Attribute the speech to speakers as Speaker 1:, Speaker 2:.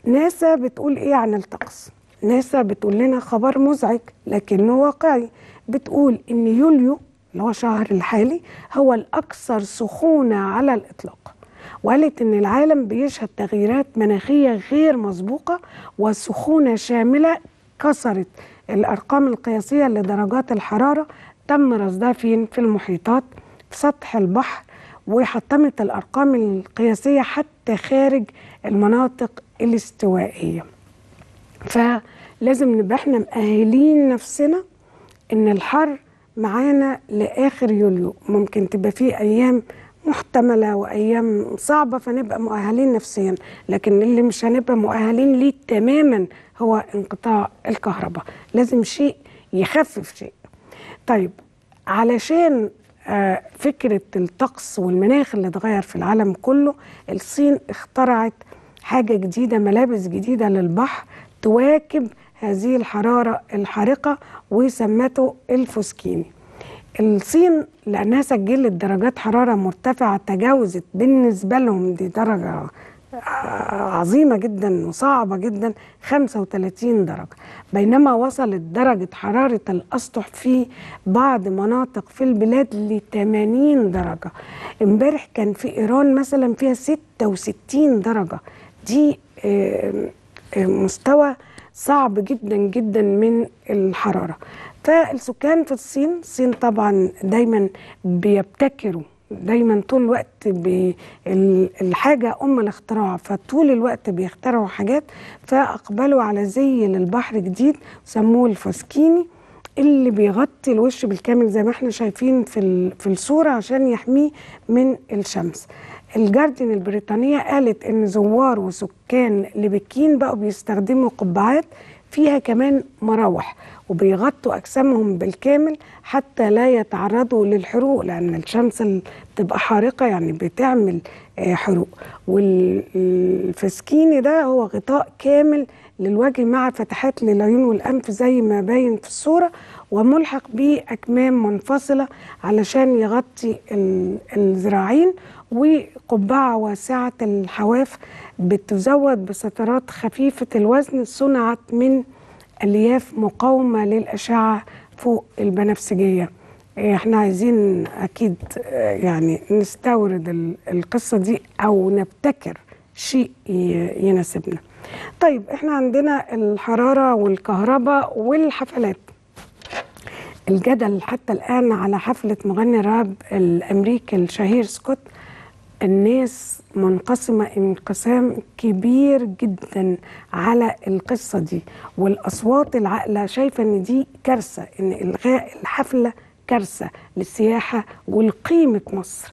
Speaker 1: ناسا بتقول ايه عن الطقس ناسا بتقول لنا خبر مزعج لكنه واقعي بتقول ان يوليو اللي هو شهر الحالي هو الاكثر سخونه على الاطلاق وقالت ان العالم بيشهد تغييرات مناخيه غير مسبوقه وسخونه شامله كسرت الارقام القياسيه لدرجات الحراره تم رصدها فين في المحيطات في سطح البحر وحطمت الارقام القياسيه حتى خارج المناطق الاستوائيه فلازم نبقى احنا مأهلين نفسنا ان الحر معانا لاخر يوليو ممكن تبقى فيه ايام محتمله وايام صعبه فنبقى مؤهلين نفسيا لكن اللي مش هنبقى مؤهلين ليه تماما هو انقطاع الكهرباء لازم شيء يخفف شيء طيب علشان آه، فكره الطقس والمناخ اللي اتغير في العالم كله الصين اخترعت حاجه جديده ملابس جديده للبحر تواكب هذه الحراره الحارقه وسمته الفوسكيني الصين لانها سجلت درجات حراره مرتفعه تجاوزت بالنسبه لهم دي درجه عظيمة جدا وصعبة جدا 35 درجة بينما وصلت درجة حرارة الأسطح في بعض مناطق في البلاد ل 80 درجة امبارح كان في إيران مثلا فيها 66 درجة دي آه، آه، مستوى صعب جدا جدا من الحرارة فالسكان في الصين الصين طبعا دايما بيبتكروا دايما طول الوقت بي ال- الحاجة أم الاختراع فطول الوقت بيخترعوا حاجات فأقبلوا على زي للبحر جديد سموه الفوسكيني اللي بيغطي الوش بالكامل زي ما احنا شايفين في ال- في الصورة عشان يحميه من الشمس الجارديان البريطانية قالت إن زوار وسكان لبكين بقوا بيستخدموا قبعات فيها كمان مراوح وبيغطوا أجسامهم بالكامل حتى لا يتعرضوا للحروق لأن الشمس ال- بتبقى حارقة يعني بتعمل آه، حروق والفسكيني ده هو غطاء كامل للوجه مع فتحات للعيون والأنف زي ما باين في الصورة وملحق بأكمام منفصلة علشان يغطي ال- الذراعين وقبعة واسعة الحواف بتزود بسترات خفيفة الوزن صنعت من الياف مقاومة للأشعة فوق البنفسجية إيه، احنا عايزين أكيد آه، يعني نستورد ال- القصة دي أو نبتكر شيء ي- يناسبنا طيب احنا عندنا الحرارة والكهرباء والحفلات الجدل حتى الآن على حفلة مغني الراب الأمريكي الشهير سكوت الناس منقسمة انقسام كبير جدا على القصة دي والأصوات العاقلة شايفة إن دي كارثة إن إلغاء الحفلة كارثة للسياحة ولقيمة مصر